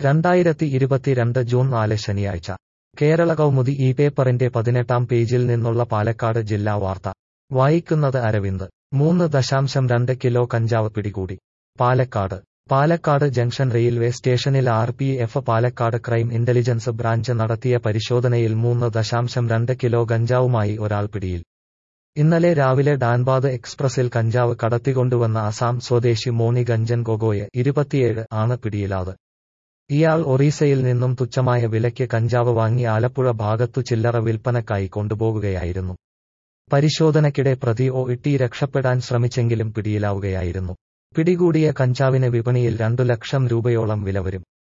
രണ്ടായിരത്തി ഇരുപത്തിരണ്ട് ജൂൺ നാല് ശനിയാഴ്ച കേരള കൗമുദി ഈ പേപ്പറിന്റെ പതിനെട്ടാം പേജിൽ നിന്നുള്ള പാലക്കാട് ജില്ലാ വാർത്ത വായിക്കുന്നത് അരവിന്ദ് മൂന്ന് ദശാംശം രണ്ട് കിലോ കഞ്ചാവ് പിടികൂടി പാലക്കാട് പാലക്കാട് ജംഗ്ഷൻ റെയിൽവേ സ്റ്റേഷനിൽ R P F Palakkad crime intelligence branch നടത്തിയ പരിശോധനയിൽ മൂന്ന് ദശാംശം രണ്ട് കിലോ ഗഞ്ചാവുമായി ഒരാൾ പിടിയിൽ ഇന്നലെ രാവിലെ ഡാൻബാദ് എക്സ്പ്രസിൽ കഞ്ചാവ് കടത്തിക്കൊണ്ടുവന്ന അസാം സ്വദേശി മോണി ഗഞ്ചൻ ഗൊഗോയ് ഇരുപത്തിയേഴ് ആണ് പിടിയിലാത് ഇയാൾ ഒറീസയിൽ നിന്നും തുച്ഛമായ വിലയ്ക്ക് കഞ്ചാവ് വാങ്ങി ആലപ്പുഴ ഭാഗത്തു ചില്ലറ വിൽപ്പനക്കായി കൊണ്ടുപോകുകയായിരുന്നു പരിശോധനയ്ക്കിടെ പ്രതി ഒ ഇട്ടി രക്ഷപ്പെടാൻ ശ്രമിച്ചെങ്കിലും പിടിയിലാവുകയായിരുന്നു പിടികൂടിയ കഞ്ചാവിന് വിപണിയിൽ രണ്ടു ലക്ഷം രൂപയോളം വില വരും